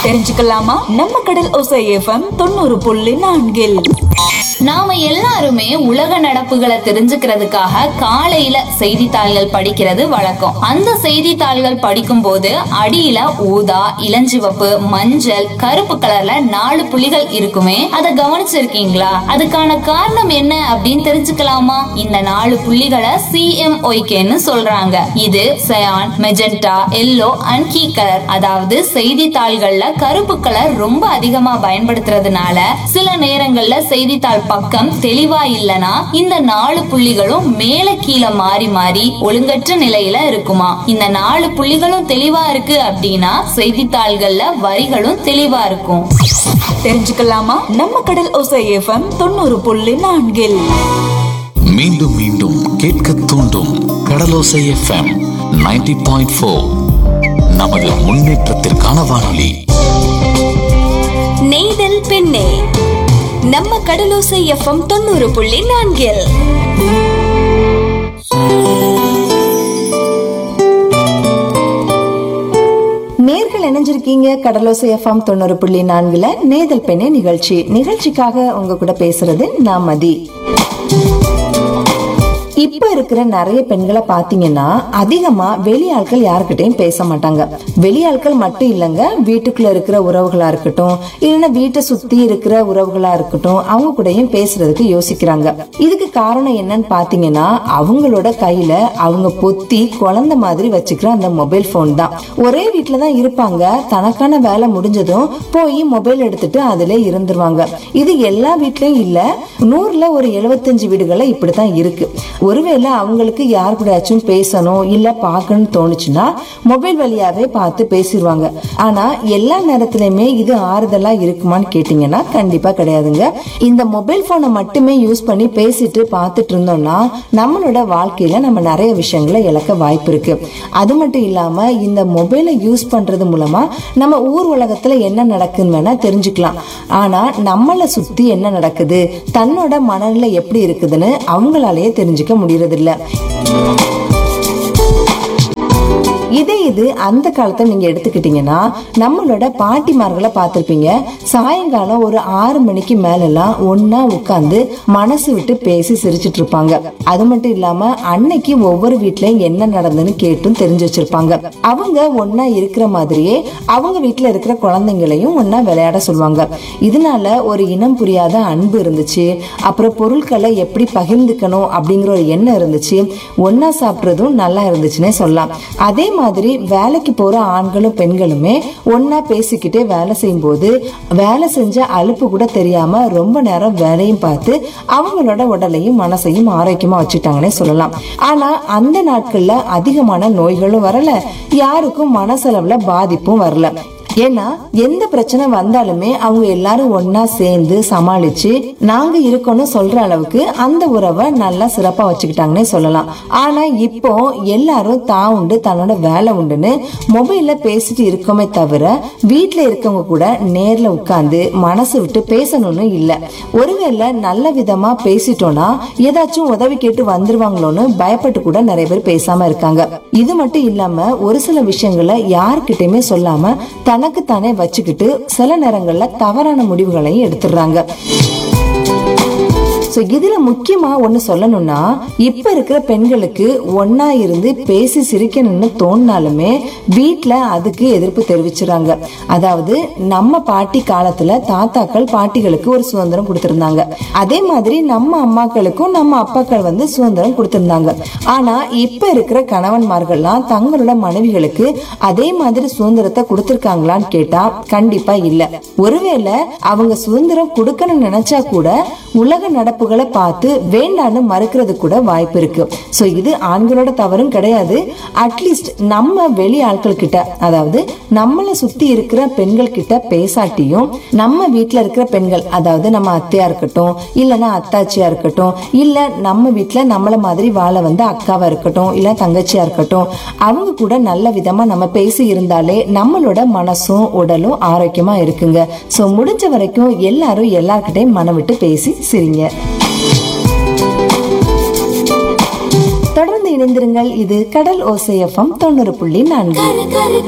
தெரிஞ்சுக்கலாமா நம்ம கடல் ஒசை எஃப்எம் தொண்ணூறு புள்ளி நான்கில் நாம எல்லாருமே உலக நடப்புகளை தெரிஞ்சுக்கிறதுக்காக காலையில செய்தித்தாள்கள் படிக்கிறது வழக்கம் அந்த செய்தித்தாள்கள் படிக்கும் போது அடியில ஊதா இளஞ்சிவப்பு மஞ்சள் கருப்பு கலர்ல நாலு புள்ளிகள் இருக்குமே அதை கவனிச்சிருக்கீங்களா அதுக்கான காரணம் என்ன அப்படின்னு தெரிஞ்சுக்கலாமா இந்த நாலு புள்ளிகளை சிஎம்ஒய்கேன்னு சொல்றாங்க இது cyan magenta yellow and key colour அதாவது செய்தித்தாள்கள்ல கருப்பு கலர் ரொம்ப அதிகமா பயன்படுத்துறதுனால சில நேரங்கள்ல செய்தித்தாள் பக்கம் தெளிவா இல்லனா இந்த நாலு புள்ளிகளும் மேல கீழே மாறி மாறி ஒழுங்கற்ற நிலையில இருக்குமா இந்த நாலு புள்ளிகளும் தெளிவா இருக்கு அப்படின்னா செய்தித்தாள்கள்ல வரிகளும் தெளிவா இருக்கும் தெரிஞ்சுக்கலாமா நம்ம கடல் ஒசை எஃப்எம் தொண்ணூறு புள்ளி நான்கில் மீண்டும் மீண்டும் கேட்க தூண்டும் கடலோசை எஃப்எம் 90.4 பாயிண்ட் ஃபோர் நமது முன்னேற்றத்திற்கான வானொலி நெய்தல் பெண்ணே நம்ம கடலோசை எஃப்எம் தொண்ணூறு புள்ளி நான்கில் நேர்கள் இணைஞ்சிருக்கீங்க கடலோசை எஃப்எம் தொண்ணூறு புள்ளி நான்குல நேதல் பெண்ணே நிகழ்ச்சி நிகழ்ச்சிக்காக உங்க கூட பேசுறது நான் மதி இப்ப இருக்கிற நிறைய பெண்களை பாத்தீங்கன்னா அதிகமா வெளியாட்கள் யாருக்கிட்டையும் பேச மாட்டாங்க வெளியாட்கள் மட்டும் இல்லைங்க வீட்டுக்குள்ள இருக்கிற உறவுகளா இருக்கட்டும் இல்லைன்னா வீட்டை சுத்தி இருக்கிற உறவுகளா இருக்கட்டும் அவங்க கூடயும் பேசுறதுக்கு யோசிக்கிறாங்க இதுக்கு காரணம் என்னன்னு பாத்தீங்கன்னா அவங்களோட கையில அவங்க பொத்தி குழந்தை மாதிரி வச்சுக்கிற அந்த மொபைல் போன் தான் ஒரே வீட்டுல தான் இருப்பாங்க தனக்கான வேலை முடிஞ்சதும் போய் மொபைல் எடுத்துட்டு அதுல இருந்துருவாங்க இது எல்லா வீட்லயும் இல்ல நூறுல ஒரு எழுபத்தஞ்சு வீடுகள்ல இப்படித்தான் இருக்கு ஒருவேளை அவங்களுக்கு யார் கூடயாச்சும் பேசணும் இல்ல பார்க்கணும்னு தோணுச்சுன்னா மொபைல் வழியாவே பார்த்து பேசிடுவாங்க ஆனா எல்லா நேரத்திலயுமே இது ஆறுதலா இருக்குமான்னு கேட்டீங்கன்னா கண்டிப்பா கிடையாதுங்க இந்த மொபைல் போனை மட்டுமே யூஸ் பண்ணி பேசிட்டு பார்த்துட்டு இருந்தோம்னா நம்மளோட வாழ்க்கையில நம்ம நிறைய விஷயங்களை இழக்க வாய்ப்பு இருக்கு அது மட்டும் இல்லாம இந்த மொபைலை யூஸ் பண்றது மூலமா நம்ம ஊர் உலகத்துல என்ன நடக்குன்னு வேணா தெரிஞ்சுக்கலாம் ஆனா நம்மளை சுத்தி என்ன நடக்குது தன்னோட மனநிலை எப்படி இருக்குதுன்னு அவங்களாலேயே தெரிஞ்சுக்க முடியறதில்ல இதே இது அந்த காலத்தை நீங்க எடுத்துக்கிட்டீங்கன்னா நம்மளோட பாட்டிமார்களை பார்த்திருப்பீங்க சாயங்காலம் ஒரு ஆறு மணிக்கு மேலெல்லாம் ஒன்னா உட்கார்ந்து மனசு விட்டு பேசி சிரிச்சிட்டு இருப்பாங்க அது மட்டும் இல்லாம அன்னைக்கு ஒவ்வொரு வீட்லயும் என்ன நடந்ததுன்னு கேட்டும் தெரிஞ்சு வச்சிருப்பாங்க அவங்க ஒன்னா இருக்கிற மாதிரியே அவங்க வீட்டுல இருக்கிற குழந்தைங்களையும் ஒன்னா விளையாட சொல்லுவாங்க இதனால ஒரு இனம் புரியாத அன்பு இருந்துச்சு அப்புறம் பொருட்களை எப்படி பகிர்ந்துக்கணும் அப்படிங்கிற ஒரு எண்ணம் இருந்துச்சு ஒன்னா சாப்பிட்றதும் நல்லா இருந்துச்சுன்னே சொல்லலாம் அதே மாதிரி வேலைக்கு போற ஆண்களும் பெண்களுமே ஒன்னா பேசிக்கிட்டே வேலை செய்யும் போது வேலை செஞ்ச அலுப்பு கூட தெரியாம ரொம்ப நேரம் வேலையும் பார்த்து அவங்களோட உடலையும் மனசையும் ஆரோக்கியமா வச்சுட்டாங்கன்னே சொல்லலாம் ஆனா அந்த நாட்கள்ல அதிகமான நோய்களும் வரல யாருக்கும் மனசளவுல பாதிப்பும் வரல ஏன்னா எந்த பிரச்சனை வந்தாலுமே அவங்க எல்லாரும் ஒன்னா சேர்ந்து சமாளிச்சு நாங்க இருக்கோம்னு சொல்ற அளவுக்கு அந்த உறவை நல்லா சிறப்பா வச்சுக்கிட்டாங்கன்னே சொல்லலாம் ஆனா இப்போ எல்லாரும் தான் உண்டு தன்னோட வேலை உண்டுன்னு மொபைல்ல பேசிட்டு இருக்கோமே தவிர வீட்ல இருக்கவங்க கூட நேர்ல உட்கார்ந்து மனசு விட்டு பேசணும்னு இல்ல ஒருவேளை நல்ல விதமா பேசிட்டோம்னா ஏதாச்சும் உதவி கேட்டு வந்துருவாங்களோன்னு பயப்பட்டு கூட நிறைய பேர் பேசாம இருக்காங்க இது மட்டும் இல்லாம ஒரு சில விஷயங்களை யார்கிட்டயுமே சொல்லாம தனக்கு தானே வச்சுக்கிட்டு சில நேரங்கள்ல தவறான முடிவுகளையும் எடுத்துடுறாங்க சோ இதுல முக்கியமா ஒண்ணு சொல்லணும்னா இப்ப இருக்கிற பெண்களுக்கு ஒன்னா இருந்து பேசி சிரிக்கணும்னு தோணினாலுமே வீட்ல அதுக்கு எதிர்ப்பு தெரிவிச்சுறாங்க அதாவது நம்ம பாட்டி காலத்துல தாத்தாக்கள் பாட்டிகளுக்கு ஒரு சுதந்திரம் கொடுத்திருந்தாங்க அதே மாதிரி நம்ம அம்மாக்களுக்கும் நம்ம அப்பாக்கள் வந்து சுதந்திரம் கொடுத்திருந்தாங்க ஆனா இப்ப இருக்கிற கணவன்மார்கள்லாம் தங்களோட மனைவிகளுக்கு அதே மாதிரி சுதந்திரத்தை கொடுத்திருக்காங்களான்னு கேட்டா கண்டிப்பா இல்ல ஒருவேளை அவங்க சுதந்திரம் கொடுக்கணும்னு நினைச்சா கூட உலக நடப்புகளை பார்த்து வேண்டான்னு மறுக்கிறது கூட வாய்ப்பு இருக்கு சோ இது ஆண்களோட தவறும் கிடையாது அட்லீஸ்ட் நம்ம வெளி ஆட்கள் கிட்ட அதாவது நம்மளை சுத்தி இருக்கிற பெண்கள் கிட்ட பேசாட்டியும் நம்ம வீட்ல இருக்கிற பெண்கள் அதாவது நம்ம அத்தையா இருக்கட்டும் இல்லைன்னா அத்தாச்சியா இருக்கட்டும் இல்ல நம்ம வீட்ல நம்மள மாதிரி வாழ வந்து அக்காவா இருக்கட்டும் இல்ல தங்கச்சியா இருக்கட்டும் அவங்க கூட நல்ல விதமா நம்ம பேசி இருந்தாலே நம்மளோட மனசும் உடலும் ஆரோக்கியமா இருக்குங்க சோ முடிஞ்ச வரைக்கும் எல்லாரும் எல்லார்கிட்டையும் மனம் விட்டு பேசி சிரிங்க தொடர்ந்து இணைந்திருங்கள் இது கடல் ஓசையஃபம் தொண்ணூறு புள்ளி நான்கு